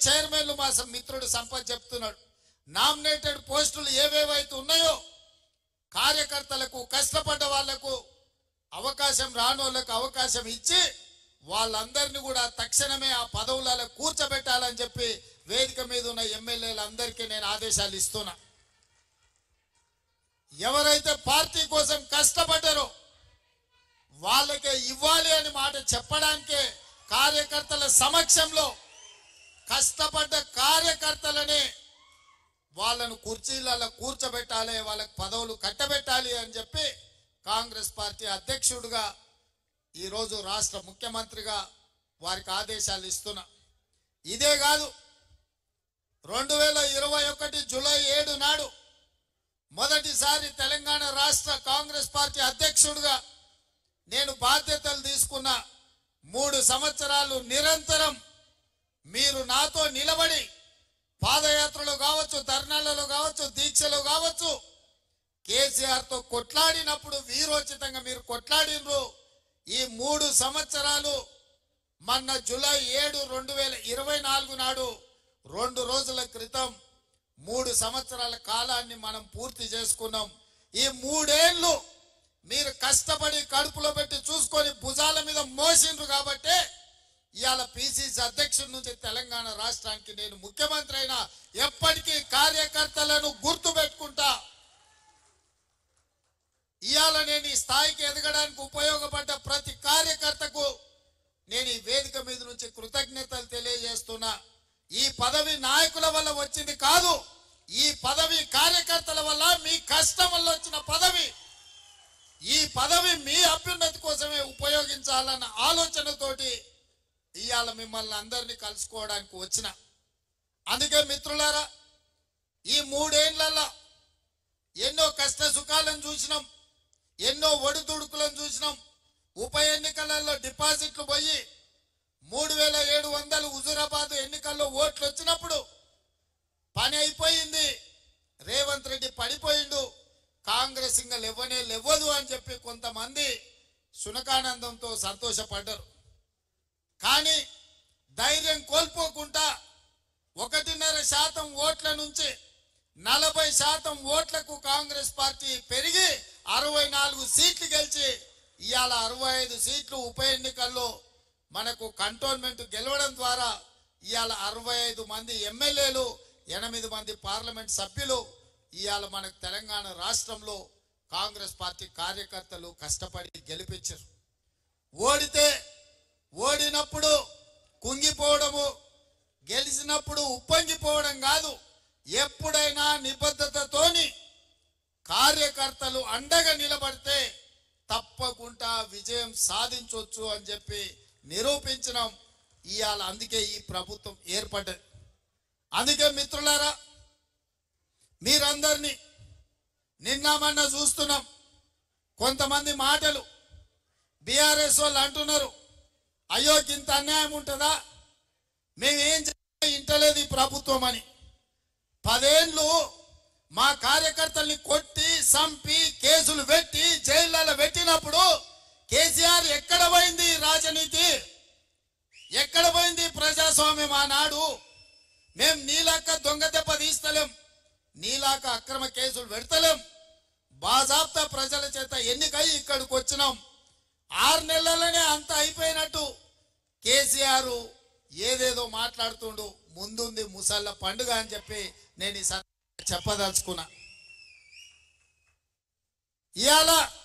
చైర్మన్లు మా స- మిత్రుడు సంపత్ చెప్తున్నాడు నామినేటెడ్ పోస్టులు ఏవేవైతే ఉన్నాయో కార్యకర్తలకు కష్టపడ్డ వాళ్లకు అవకాశం రానోళ్లకు అవకాశం ఇచ్చి వాళ్ళందరినీ కూడా తక్షణమే ఆ పదవులలో కూర్చోబెట్టాలని చెప్పి వేదిక మీద ఉన్న ఎమ్మెల్యేలందరికీ నేను ఆదేశాలు ఇస్తున్నా ఎవరైతే పార్టీ కోసం కష్టపడ్డారో వాళ్ళకే ఇవ్వాలి అని మాట చెప్పడానికే కార్యకర్తల సమక్షంలో కష్టపడ్డ కార్యకర్తలనే వాళ్ళను కుర్చీలలో కూర్చోబెట్టాలి వాళ్ళకి పదవులు కట్టబెట్టాలి అని చెప్పి కాంగ్రెస్ పార్టీ అధ్యక్షుడిగా ఈరోజు రాష్ట్ర ముఖ్యమంత్రిగా వారికి ఆదేశాలు ఇస్తున్నా ఇదే కాదు రెండు వేల ఇరవై ఒకటి జూలై ఏడు నాడు మొదటిసారి తెలంగాణ రాష్ట్ర కాంగ్రెస్ పార్టీ అధ్యక్షుడిగా నేను బాధ్యతలు తీసుకున్న మూడు సంవత్సరాలు నిరంతరం మీరు నాతో నిలబడి పాదయాత్రలో కావచ్చు ధర్నాలలో కావచ్చు దీక్షలో కావచ్చు కేసీఆర్ తో కొట్లాడినప్పుడు వీరోచితంగా మీరు కొట్లాడినరు ఈ మూడు సంవత్సరాలు మొన్న జూలై ఏడు రెండు వేల ఇరవై నాలుగు నాడు రెండు రోజుల క్రితం మూడు సంవత్సరాల కాలాన్ని మనం పూర్తి చేసుకున్నాం ఈ మూడేళ్లు మీరు కష్టపడి కడుపులో పెట్టి చూసుకొని భుజాల మీద మోసిండ్రు కాబట్టే ఇవాళ పిసిసి అధ్యక్షుడి నుంచి తెలంగాణ రాష్ట్రానికి నేను ముఖ్యమంత్రి అయినా ఎప్పటికీ కార్యకర్తలను గుర్తు పెట్టుకుంటా ఇవాళ నేను ఈ స్థాయికి ఎదగడానికి ఉపయోగపడ్డ ప్రతి కార్యకర్తకు నేను ఈ వేదిక మీద నుంచి కృతజ్ఞతలు తెలియజేస్తున్నా ఈ పదవి నాయకుల వల్ల వచ్చింది కాదు ఈ పదవి కార్యకర్తల వల్ల మీ కష్టం వల్ల వచ్చిన పదవి ఈ పదవి మీ అభ్యున్నతి కోసమే ఉపయోగించాలన్న ఆలోచనతోటి ఇవాళ మిమ్మల్ని అందరినీ కలుసుకోవడానికి వచ్చిన అందుకే మిత్రులారా ఈ మూడేళ్లలో ఎన్నో కష్ట సుఖాలను చూసినాం ఎన్నో ఒడిదుడుకులను చూసినాం ఉప ఎన్నికలలో డిపాజిట్లు పోయి మూడు వేల ఏడు వందలు హుజురాబాద్ ఎన్నికల్లో ఓట్లు వచ్చినప్పుడు పని అయిపోయింది రేవంత్ రెడ్డి పడిపోయిండు కాంగ్రెస్ ఇంకా లేవనే లేవదు అని చెప్పి కొంతమంది సునకానందంతో సంతోషపడ్డారు కానీ ధైర్యం కోల్పోకుండా ఒకటిన్నర శాతం ఓట్ల నుంచి నలభై శాతం ఓట్లకు కాంగ్రెస్ పార్టీ పెరిగి అరవై నాలుగు సీట్లు గెలిచి ఇవాళ అరవై ఐదు సీట్లు ఉప ఎన్నికల్లో మనకు కంటోన్మెంట్ గెలవడం ద్వారా ఇవాళ అరవై ఐదు మంది ఎమ్మెల్యేలు ఎనిమిది మంది పార్లమెంట్ సభ్యులు ఇవాళ మనకు తెలంగాణ రాష్ట్రంలో కాంగ్రెస్ పార్టీ కార్యకర్తలు కష్టపడి గెలిపించారు ఓడితే ఓడినప్పుడు కుంగిపోవడము గెలిచినప్పుడు ఉప్పొంగిపోవడం కాదు ఎప్పుడైనా నిబద్ధతతోని కార్యకర్తలు అండగా నిలబడితే తప్పకుండా విజయం సాధించవచ్చు అని చెప్పి నిరూపించడం ఇవాళ అందుకే ఈ ప్రభుత్వం ఏర్పడ్డది అందుకే మిత్రులారా మీరందరినీ నిన్న మొన్న చూస్తున్నాం కొంతమంది మాటలు బీఆర్ఎస్ వాళ్ళు అంటున్నారు అయ్యో ఇంత అన్యాయం ఉంటుందా మేమేం చేయాలి ఇంటలేదు ఈ ప్రభుత్వం అని పదేండ్లు మా కార్యకర్తల్ని కొట్టి సంపి కేసులు పెట్టి జైళ్ళలో పెట్టినప్పుడు కేసీఆర్ ఎక్కడ పోయింది ఈ రాజనీతి ఎక్కడ పోయింది ఈ ప్రజాస్వామ్యం ఆనాడు మేం నీలాక దొంగ దెబ్బ తీస్తలేం నీలాక అక్రమ కేసులు పెడతలేం బాజాబ్తా ప్రజల చేత ఎన్నికై ఇక్కడికి వచ్చినాం ఆరు నెలలనే అంత అయిపోయినట్టు కేసీఆర్ ఏదేదో మాట్లాడుతుండు ముందుంది ముసళ్ళ పండుగ అని చెప్పి నేను ఈ సందర్భంగా చెప్పదలుచుకున్నా ఇవాళ